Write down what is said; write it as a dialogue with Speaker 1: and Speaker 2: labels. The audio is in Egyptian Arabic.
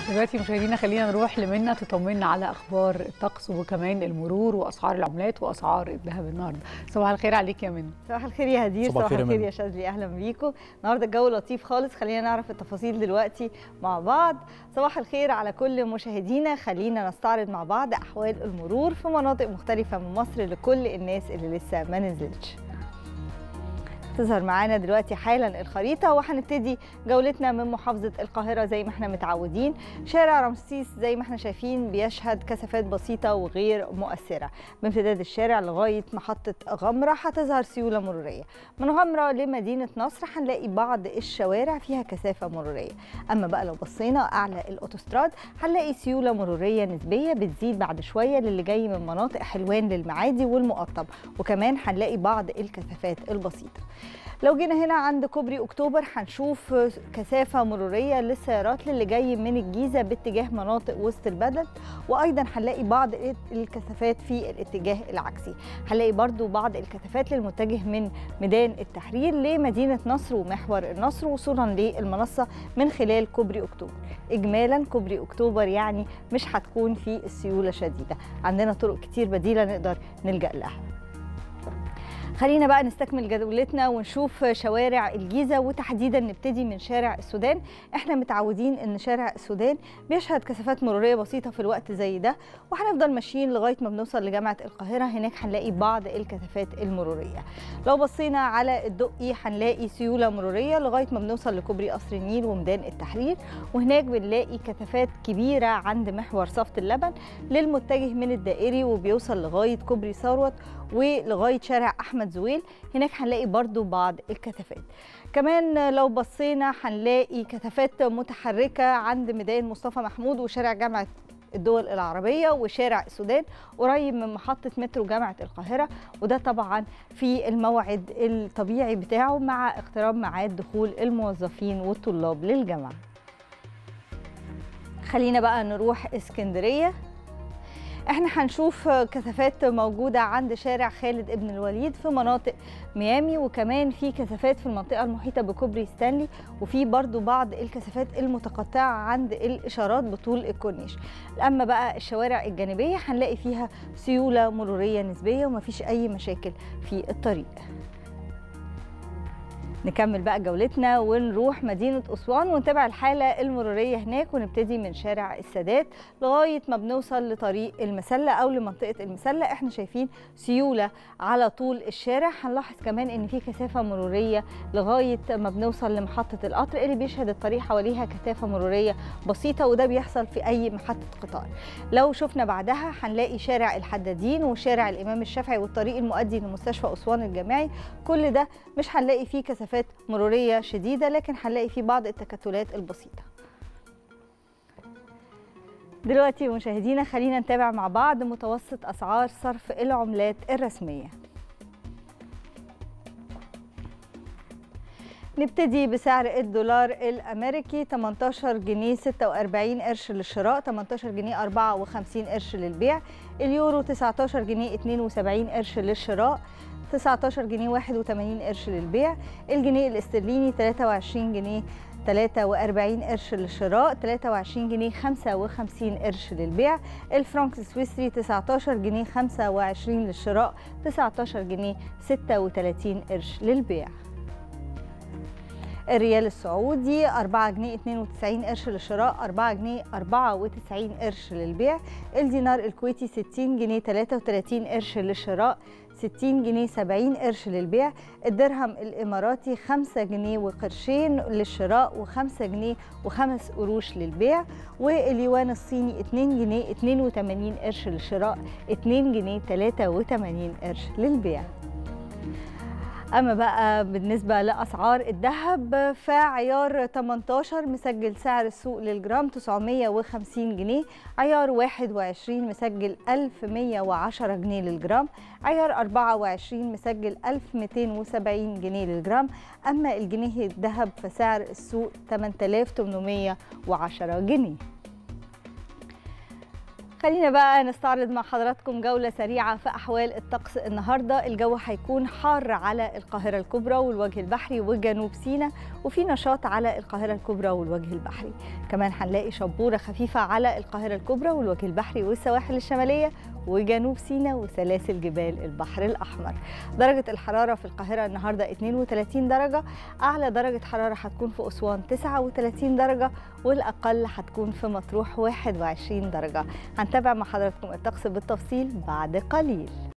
Speaker 1: دلوقتي مشاهدينا خلينا نروح لمنى تطمنا على اخبار الطقس وكمان المرور واسعار العملات واسعار الذهب النهارده صباح الخير عليك يا منى
Speaker 2: صباح الخير يا هدير
Speaker 3: صباح
Speaker 2: صباح
Speaker 3: الخير يا
Speaker 2: الخير
Speaker 3: منى.
Speaker 2: يا شاذلي اهلا بيكم النهارده الجو لطيف خالص خلينا نعرف التفاصيل دلوقتي مع بعض صباح الخير على كل مشاهدينا خلينا نستعرض مع بعض احوال المرور في مناطق مختلفه من مصر لكل الناس اللي لسه ما نزلتش تظهر معانا دلوقتي حالا الخريطة وهنبتدي جولتنا من محافظة القاهرة زي ما احنا متعودين شارع رمسيس زي ما احنا شايفين بيشهد كثافات بسيطة وغير مؤثرة بامتداد الشارع لغاية محطة غمرة هتظهر سيولة مرورية من غمرة لمدينة نصر هنلاقي بعض الشوارع فيها كثافة مرورية أما بقى لو بصينا أعلى الأوتوستراد هنلاقي سيولة مرورية نسبية بتزيد بعد شوية للي جاي من مناطق حلوان للمعادي والمقطم وكمان هنلاقي بعض الكثافات البسيطة لو جينا هنا عند كوبري اكتوبر هنشوف كثافه مروريه للسيارات للي جاي من الجيزه باتجاه مناطق وسط البلد وايضا هنلاقي بعض الكثافات في الاتجاه العكسي هنلاقي برضو بعض الكثافات للمتجه من ميدان التحرير لمدينه نصر ومحور النصر وصولا للمنصه من خلال كوبري اكتوبر اجمالا كوبري اكتوبر يعني مش هتكون في السيوله شديده عندنا طرق كتير بديله نقدر نلجا لها خلينا بقى نستكمل جدولتنا ونشوف شوارع الجيزة وتحديدا نبتدي من شارع السودان احنا متعودين ان شارع السودان بيشهد كثافات مرورية بسيطة في الوقت زي ده وهنفضل ماشيين لغاية ما بنوصل لجامعة القاهرة هناك هنلاقي بعض الكثافات المرورية لو بصينا على الدقي هنلاقي سيولة مرورية لغاية ما بنوصل لكوبري قصر النيل وميدان التحرير وهناك بنلاقي كثافات كبيرة عند محور صفت اللبن للمتجه من الدائري وبيوصل لغاية كوبري ثروت ولغايه شارع احمد زويل هناك هنلاقي برضو بعض الكثافات كمان لو بصينا هنلاقي كثافات متحركه عند ميدان مصطفى محمود وشارع جامعه الدول العربية وشارع السودان قريب من محطة مترو جامعة القاهرة وده طبعا في الموعد الطبيعي بتاعه مع اقتراب ميعاد دخول الموظفين والطلاب للجامعة خلينا بقى نروح اسكندرية احنا هنشوف كثافات موجوده عند شارع خالد ابن الوليد في مناطق ميامي وكمان في كثافات في المنطقه المحيطه بكوبري ستانلي وفي برضو بعض الكثافات المتقطعه عند الاشارات بطول الكورنيش اما بقى الشوارع الجانبيه هنلاقي فيها سيوله مروريه نسبيه ومفيش اي مشاكل في الطريق نكمل بقى جولتنا ونروح مدينة أسوان ونتابع الحالة المرورية هناك ونبتدي من شارع السادات لغاية ما بنوصل لطريق المسلة أو لمنطقة المسلة احنا شايفين سيولة على طول الشارع هنلاحظ كمان ان في كثافة مرورية لغاية ما بنوصل لمحطة القطر اللي بيشهد الطريق حواليها كثافة مرورية بسيطة وده بيحصل في أي محطة قطار لو شفنا بعدها هنلاقي شارع الحدادين وشارع الإمام الشافعي والطريق المؤدي لمستشفى أسوان الجامعي كل ده مش هنلاقي فيه كثافات مرورية شديدة لكن هنلاقي فيه بعض التكتلات البسيطة دلوقتي مشاهدينا خلينا نتابع مع بعض متوسط أسعار صرف العملات الرسمية نبتدي بسعر الدولار الامريكي 18 جنيه 46 قرش للشراء 18 جنيه 54 قرش للبيع اليورو 19 جنيه 72 قرش للشراء 19 جنيه 81 قرش للبيع الجنيه الاسترليني 23 جنيه 43 قرش للشراء 23 جنيه 55 قرش للبيع الفرنك السويسري 19 جنيه 25 للشراء 19 جنيه 36 قرش للبيع الريال السعودي 4 جنيه 92 قرش للشراء 4 جنيه 94 قرش للبيع الدينار الكويتي 60 جنيه 33 قرش للشراء 60 جنيه 70 قرش للبيع الدرهم الإماراتي 5 جنيه وقرشين للشراء و5 جنيه و5 قروش للبيع واليوان الصيني 2 جنيه 82 قرش للشراء 2 جنيه 83 قرش للبيع اما بقى بالنسبه لاسعار الذهب فعيار 18 مسجل سعر السوق للجرام 950 جنيه عيار 21 مسجل 1110 جنيه للجرام عيار 24 مسجل 1270 جنيه للجرام اما الجنيه الذهب فسعر السوق 8810 جنيه خلينا بقى نستعرض مع حضراتكم جولة سريعة في أحوال الطقس النهاردة الجو هيكون حار على القاهرة الكبرى والوجه البحري وجنوب سيناء وفي نشاط على القاهرة الكبرى والوجه البحري كمان هنلاقي شبورة خفيفة على القاهرة الكبرى والوجه البحري والسواحل الشمالية وجنوب سيناء وسلاسل جبال البحر الأحمر درجة الحرارة في القاهرة النهاردة 32 درجة أعلى درجة حرارة هتكون في أسوان 39 درجة والأقل هتكون في مطروح 21 درجة هنتابع مع حضراتكم الطقس بالتفصيل بعد قليل